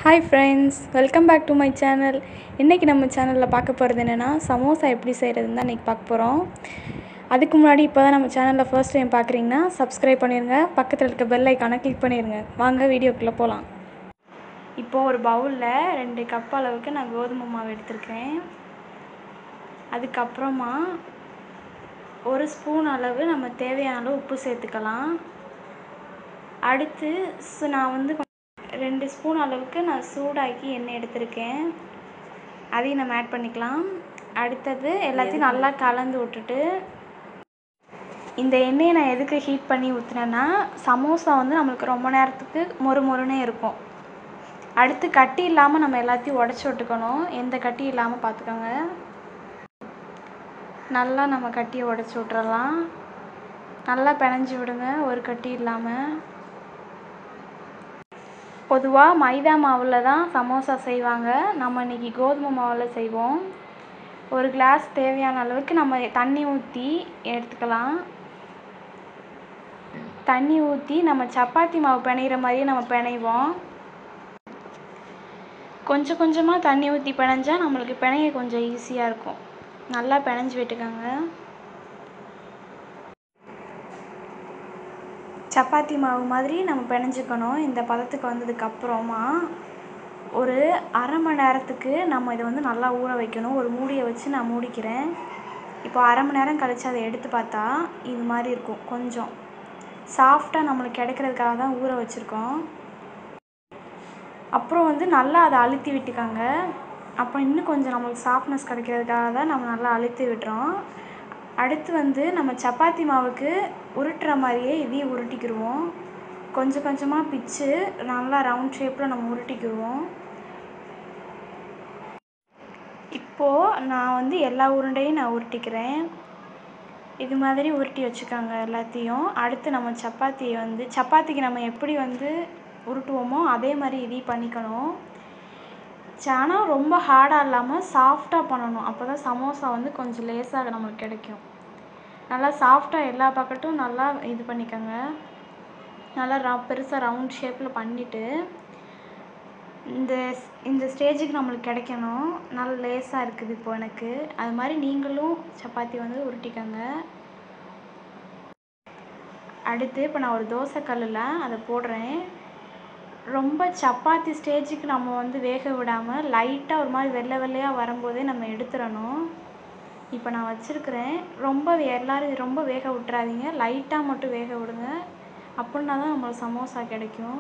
hi friends welcome back to my channel இன்றைக்கி நம்ம சேனலில் பார்க்க போகிறது என்னென்னா சமோசா எப்படி செய்கிறதுன்னு தான் இன்றைக்கி பார்க்க போகிறோம் அதுக்கு முன்னாடி இப்போ தான் நம்ம சேனலில் ஃபர்ஸ்ட் டைம் பார்க்குறீங்கன்னா சப்ஸ்கிரைப் பண்ணிடுங்க பக்கத்தில் இருக்க பெல் ஐக்கானை கிளிக் பண்ணிடுங்க வாங்க வீடியோக்குள்ளே போகலாம் இப்போது ஒரு பவுலில் ரெண்டு கப் அளவுக்கு நான் கோதுமை மாவு எடுத்திருக்கேன் அதுக்கப்புறமா ஒரு ஸ்பூன் அளவு நம்ம தேவையான அளவு உப்பு சேர்த்துக்கலாம் அடுத்து சு- நான் வந்து கொஞ்சம் ரெண்டு ஸ்பூன் அளவுக்கு நான் சூடாக்கி எண்ணெய் எடுத்திருக்கேன் அதையும் நம்ம ஆட் பண்ணிக்கலாம் அடுத்தது எல்லாத்தையும் நல்லா கலந்து விட்டுட்டு இந்த எண்ணெயை நான் எதுக்கு ஹீட் பண்ணி ஊற்றினேன்னா சமோசா வந்து நம்மளுக்கு ரொம்ப நேரத்துக்கு மொறு மொறுனே இருக்கும் அடுத்து கட்டி இல்லாமல் நம்ம எல்லாத்தையும் உடச்சி விட்டுக்கணும் எந்த கட்டி இல்லாமல் பார்த்துக்கோங்க நல்லா நம்ம கட்டியை உடச்சி விட்டுறலாம் நல்லா பிணைஞ்சு விடுங்க ஒரு கட்டி இல்லாமல் பொதுவாக மைதா மாவில் தான் சமோசா செய்வாங்க நம்ம இன்னைக்கு கோதுமை மாவில் செய்வோம் ஒரு கிளாஸ் தேவையான அளவுக்கு நம்ம தண்ணி ஊற்றி எடுத்துக்கலாம் தண்ணி ஊற்றி நம்ம சப்பாத்தி மாவு பிணையிற மாதிரியே நம்ம பிணைவோம் கொஞ்சம் கொஞ்சமாக தண்ணி ஊற்றி பிணைஞ்சா நம்மளுக்கு பிணைய கொஞ்சம் ஈஸியாக இருக்கும் நல்லா பிணைஞ்சு விட்டுக்கோங்க சப்பாத்தி மாவு மாதிரி நம்ம பிணைஞ்சுக்கணும் இந்த பதத்துக்கு வந்ததுக்கு அப்புறமா ஒரு அரை மணி நேரத்துக்கு நம்ம இதை வந்து நல்லா ஊற வைக்கணும் ஒரு மூடியை வச்சு நான் மூடிக்கிறேன் இப்போ அரை மணி நேரம் கழிச்சு அதை எடுத்து பார்த்தா இது மாதிரி இருக்கும் கொஞ்சம் சாஃப்டாக நம்மளுக்கு கிடைக்கிறதுக்காக தான் ஊற வச்சுருக்கோம் அப்புறம் வந்து நல்லா அதை அழுத்தி விட்டுக்கோங்க அப்போ இன்னும் கொஞ்சம் நம்மளுக்கு சாஃப்ட்னஸ் கிடைக்கிறதுக்காக தான் நம்ம நல்லா அழுத்தி விடுறோம் அடுத்து வந்து நம்ம சப்பாத்தி மாவுக்கு உருட்டுற மாதிரியே இதையும் உருட்டிக்கிடுவோம் கொஞ்சம் கொஞ்சமாக பிச்சு நல்லா ரவுண்ட் ஷேப்பில் நம்ம உருட்டிக்கிடுவோம் இப்போது நான் வந்து எல்லா உருண்டையும் நான் உருட்டிக்கிறேன் இது மாதிரி உருட்டி வச்சுக்கோங்க எல்லாத்தையும் அடுத்து நம்ம சப்பாத்தியை வந்து சப்பாத்திக்கு நம்ம எப்படி வந்து உருட்டுவோமோ அதே மாதிரி இதையும் பண்ணிக்கணும் ஆனால் ரொம்ப ஹார்டாக இல்லாமல் சாஃப்டாக பண்ணணும் அப்போ தான் சமோசா வந்து கொஞ்சம் லேசாக நம்மளுக்கு கிடைக்கும் நல்லா சாஃப்டாக எல்லா பக்கட்டும் நல்லா இது பண்ணிக்கோங்க நல்லா ர பெருசாக ரவுண்ட் ஷேப்பில் பண்ணிவிட்டு இந்த இந்த ஸ்டேஜுக்கு நம்மளுக்கு கிடைக்கணும் நல்லா லேசாக இருக்குது இப்போ எனக்கு அது மாதிரி நீங்களும் சப்பாத்தி வந்து உருட்டிக்கோங்க அடுத்து இப்போ நான் ஒரு தோசை கல்லில் அதை போடுறேன் ரொம்ப சப்பாத்தி ஸ்டேஜுக்கு நம்ம வந்து வேக விடாமல் லைட்டாக ஒரு மாதிரி வெள்ளை வெள்ளையாக வரும்போதே நம்ம எடுத்துடணும் இப்போ நான் வச்சுருக்கிறேன் ரொம்ப வே- எல்லாரும் ரொம்ப வேக விட்றாதீங்க லைட்டாக மட்டும் வேக விடுங்க அப்படின்னா தான் நம்மளுக்கு சமோசா கிடைக்கும்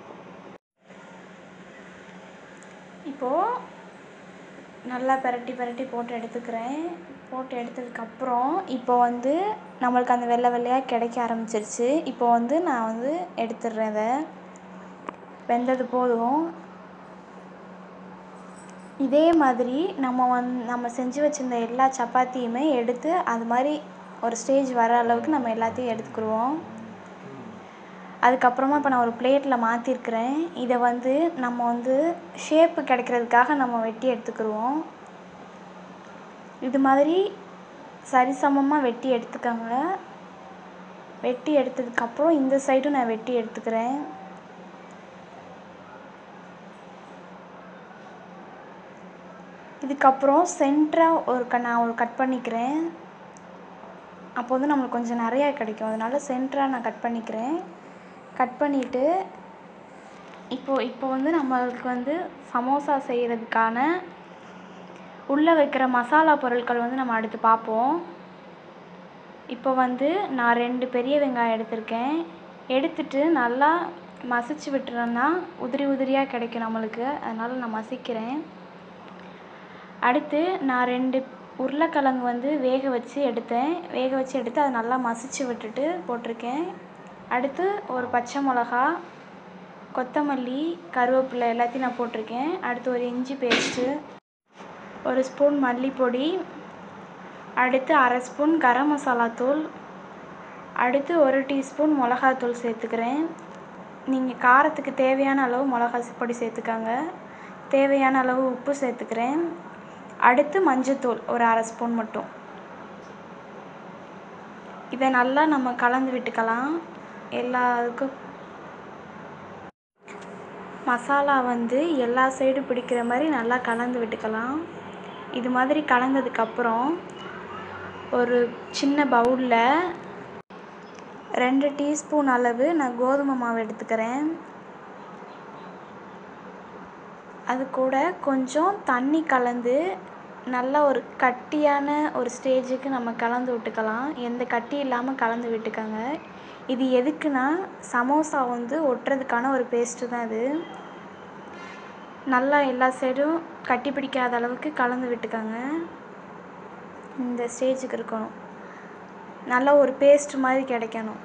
இப்போது நல்லா பிரட்டி பிரட்டி போட்டு எடுத்துக்கிறேன் போட்டு எடுத்ததுக்கப்புறம் இப்போ வந்து நம்மளுக்கு அந்த வெள்ளை வெள்ளையாக கிடைக்க ஆரம்பிச்சிருச்சு இப்போ வந்து நான் வந்து எடுத்துடுறேன் இதை வெந்தது போதும் இதே மாதிரி நம்ம வந் நம்ம செஞ்சு வச்சுருந்த எல்லா சப்பாத்தியுமே எடுத்து அது மாதிரி ஒரு ஸ்டேஜ் வர அளவுக்கு நம்ம எல்லாத்தையும் எடுத்துக்கிடுவோம் அதுக்கப்புறமா இப்போ நான் ஒரு பிளேட்டில் மாற்றிருக்கிறேன் இதை வந்து நம்ம வந்து ஷேப்பு கிடைக்கிறதுக்காக நம்ம வெட்டி எடுத்துக்கிடுவோம் இது மாதிரி சரிசமமாக வெட்டி எடுத்துக்கோங்க வெட்டி எடுத்ததுக்கப்புறம் இந்த சைடும் நான் வெட்டி எடுத்துக்கிறேன் இதுக்கப்புறம் சென்டராக ஒரு க நான் ஒரு கட் பண்ணிக்கிறேன் அப்போ வந்து நம்மளுக்கு கொஞ்சம் நிறையா கிடைக்கும் அதனால சென்டராக நான் கட் பண்ணிக்கிறேன் கட் பண்ணிவிட்டு இப்போ இப்போ வந்து நம்மளுக்கு வந்து சமோசா செய்கிறதுக்கான உள்ளே வைக்கிற மசாலா பொருட்கள் வந்து நம்ம அடுத்து பார்ப்போம் இப்போ வந்து நான் ரெண்டு பெரிய வெங்காயம் எடுத்திருக்கேன் எடுத்துட்டு நல்லா மசிச்சு விட்டுறேன்னா உதிரி உதிரியாக கிடைக்கும் நம்மளுக்கு அதனால் நான் மசிக்கிறேன் அடுத்து நான் ரெண்டு உருளைக்கிழங்கு வந்து வேக வச்சு எடுத்தேன் வேக வச்சு எடுத்து அதை நல்லா மசிச்சு விட்டுட்டு போட்டிருக்கேன் அடுத்து ஒரு பச்சை மிளகா கொத்தமல்லி கருவேப்பிலை எல்லாத்தையும் நான் போட்டிருக்கேன் அடுத்து ஒரு இஞ்சி பேஸ்ட்டு ஒரு ஸ்பூன் மல்லிப்பொடி அடுத்து அரை ஸ்பூன் கரம் மசாலா தூள் அடுத்து ஒரு டீஸ்பூன் மிளகாத்தூள் சேர்த்துக்கிறேன் நீங்கள் காரத்துக்கு தேவையான அளவு மிளகா பொடி சேர்த்துக்கோங்க தேவையான அளவு உப்பு சேர்த்துக்கிறேன் அடுத்து மஞ்சத்தூள் ஒரு அரை ஸ்பூன் மட்டும் இதை நல்லா நம்ம கலந்து விட்டுக்கலாம் எல்லா இதுக்கும் மசாலா வந்து எல்லா சைடும் பிடிக்கிற மாதிரி நல்லா கலந்து விட்டுக்கலாம் இது மாதிரி கலந்ததுக்கப்புறம் ஒரு சின்ன பவுலில் ரெண்டு டீஸ்பூன் அளவு நான் கோதுமை மாவு எடுத்துக்கிறேன் அது கூட கொஞ்சம் தண்ணி கலந்து நல்ல ஒரு கட்டியான ஒரு ஸ்டேஜுக்கு நம்ம கலந்து விட்டுக்கலாம் எந்த கட்டி இல்லாமல் கலந்து விட்டுக்கோங்க இது எதுக்குன்னா சமோசா வந்து ஒட்டுறதுக்கான ஒரு பேஸ்ட்டு தான் இது நல்லா எல்லா சைடும் கட்டி பிடிக்காத அளவுக்கு கலந்து விட்டுக்கோங்க இந்த ஸ்டேஜுக்கு இருக்கணும் நல்ல ஒரு பேஸ்ட் மாதிரி கிடைக்கணும்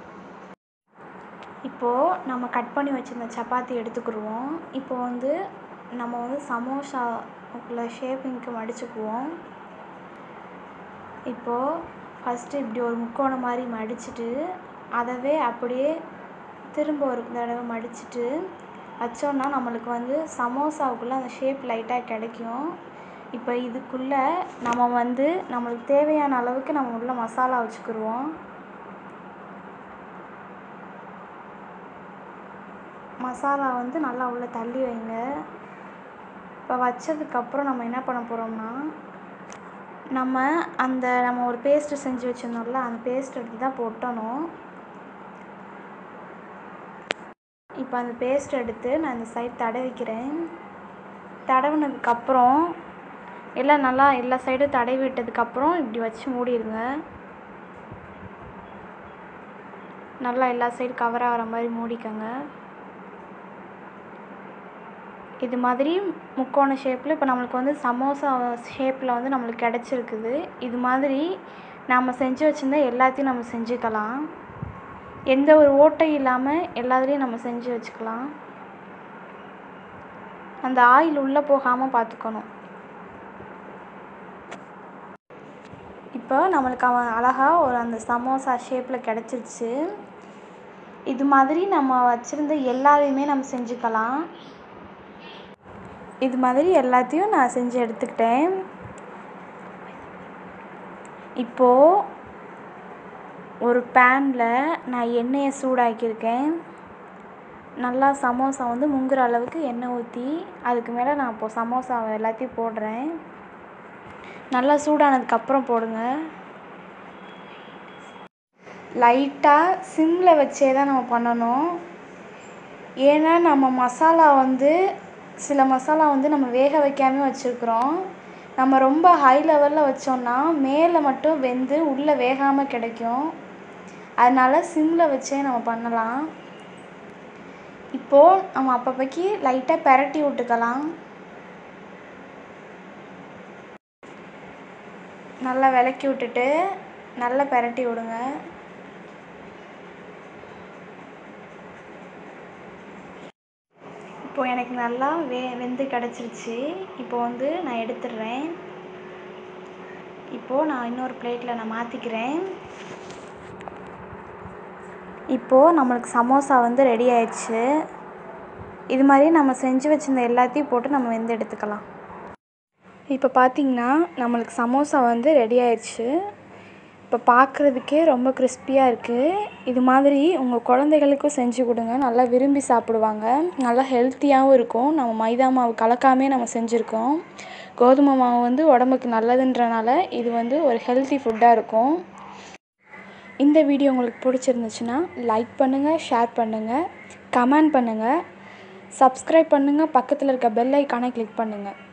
இப்போது நம்ம கட் பண்ணி வச்சுருந்த சப்பாத்தி எடுத்துக்கிடுவோம் இப்போ வந்து நம்ம வந்து சமோசாக்குள்ள ஷேப்பிங்க்கு மடிச்சுக்குவோம் இப்போது ஃபஸ்ட்டு இப்படி ஒரு முக்கோணம் மாதிரி மடிச்சுட்டு அதவே அப்படியே திரும்ப ஒரு தடவை மடிச்சுட்டு வச்சோன்னா நம்மளுக்கு வந்து சமோசாவுக்குள்ளே அந்த ஷேப் லைட்டாக கிடைக்கும் இப்போ இதுக்குள்ளே நம்ம வந்து நம்மளுக்கு தேவையான அளவுக்கு நம்ம உள்ள மசாலா வச்சுக்கிடுவோம் மசாலா வந்து நல்லா உள்ளே தள்ளி வைங்க இப்போ வச்சதுக்கப்புறம் நம்ம என்ன பண்ண போகிறோம்னா நம்ம அந்த நம்ம ஒரு பேஸ்ட்டு செஞ்சு வச்சுருந்தோம்ல அந்த பேஸ்ட் எடுத்து தான் பொட்டணும் இப்போ அந்த பேஸ்ட் எடுத்து நான் இந்த சைட் தடவிக்கிறேன் தடவினதுக்கப்புறம் எல்லாம் நல்லா எல்லா சைடும் தடவி விட்டதுக்கப்புறம் இப்படி வச்சு மூடிடுங்க நல்லா எல்லா சைடும் கவர் ஆகிற மாதிரி மூடிக்கோங்க இது மாதிரி முக்கோண ஷேப்பில் இப்போ நம்மளுக்கு வந்து சமோசா ஷேப்பில் வந்து நம்மளுக்கு கிடச்சிருக்குது இது மாதிரி நாம் செஞ்சு வச்சுருந்தா எல்லாத்தையும் நம்ம செஞ்சுக்கலாம் எந்த ஒரு ஓட்டையும் இல்லாமல் எல்லாத்துலேயும் நம்ம செஞ்சு வச்சுக்கலாம் அந்த ஆயில் உள்ளே போகாமல் பார்த்துக்கணும் இப்போ நம்மளுக்கு அவன் அழகாக ஒரு அந்த சமோசா ஷேப்பில் கிடச்சிருச்சு இது மாதிரி நம்ம வச்சுருந்த எல்லாத்தையுமே நம்ம செஞ்சுக்கலாம் இது மாதிரி எல்லாத்தையும் நான் செஞ்சு எடுத்துக்கிட்டேன் இப்போது ஒரு பேனில் நான் எண்ணெயை சூடாக்கியிருக்கேன் நல்லா சமோசா வந்து முங்குற அளவுக்கு எண்ணெய் ஊற்றி அதுக்கு மேலே நான் இப்போது சமோசாவை எல்லாத்தையும் போடுறேன் நல்லா சூடானதுக்கப்புறம் போடுங்க லைட்டாக சிம்மில் வச்சே தான் நம்ம பண்ணணும் ஏன்னா நம்ம மசாலா வந்து சில மசாலா வந்து நம்ம வேக வைக்காமல் வச்சுருக்குறோம் நம்ம ரொம்ப ஹை லெவலில் வச்சோம்னா மேலே மட்டும் வெந்து உள்ளே வேகாமல் கிடைக்கும் அதனால் சிம்மில் வச்சே நம்ம பண்ணலாம் இப்போது நம்ம அப்பப்போக்கி லைட்டாக பெரட்டி விட்டுக்கலாம் நல்லா விளக்கி விட்டுட்டு நல்லா பெரட்டி விடுங்க இப்போது எனக்கு நல்லா வே வெந்து கிடச்சிருச்சு இப்போ வந்து நான் எடுத்துடுறேன் இப்போது நான் இன்னொரு பிளேட்டில் நான் மாற்றிக்கிறேன் இப்போது நம்மளுக்கு சமோசா வந்து ரெடி ஆயிடுச்சு இது மாதிரி நம்ம செஞ்சு வச்சுருந்த எல்லாத்தையும் போட்டு நம்ம வெந்து எடுத்துக்கலாம் இப்போ பார்த்திங்கன்னா நம்மளுக்கு சமோசா வந்து ரெடி ஆயிடுச்சு இப்போ பார்க்குறதுக்கே ரொம்ப கிறிஸ்பியாக இருக்குது இது மாதிரி உங்கள் குழந்தைகளுக்கும் செஞ்சு கொடுங்க நல்லா விரும்பி சாப்பிடுவாங்க நல்லா ஹெல்த்தியாகவும் இருக்கும் நம்ம மைதா மாவு கலக்காமே நம்ம செஞ்சுருக்கோம் கோதுமை மாவு வந்து உடம்புக்கு நல்லதுன்றனால இது வந்து ஒரு ஹெல்த்தி ஃபுட்டாக இருக்கும் இந்த வீடியோ உங்களுக்கு பிடிச்சிருந்துச்சுன்னா லைக் பண்ணுங்கள் ஷேர் பண்ணுங்கள் கமெண்ட் பண்ணுங்கள் சப்ஸ்கிரைப் பண்ணுங்கள் பக்கத்தில் இருக்க பெல் ஐக்கானை கிளிக் பண்ணுங்கள்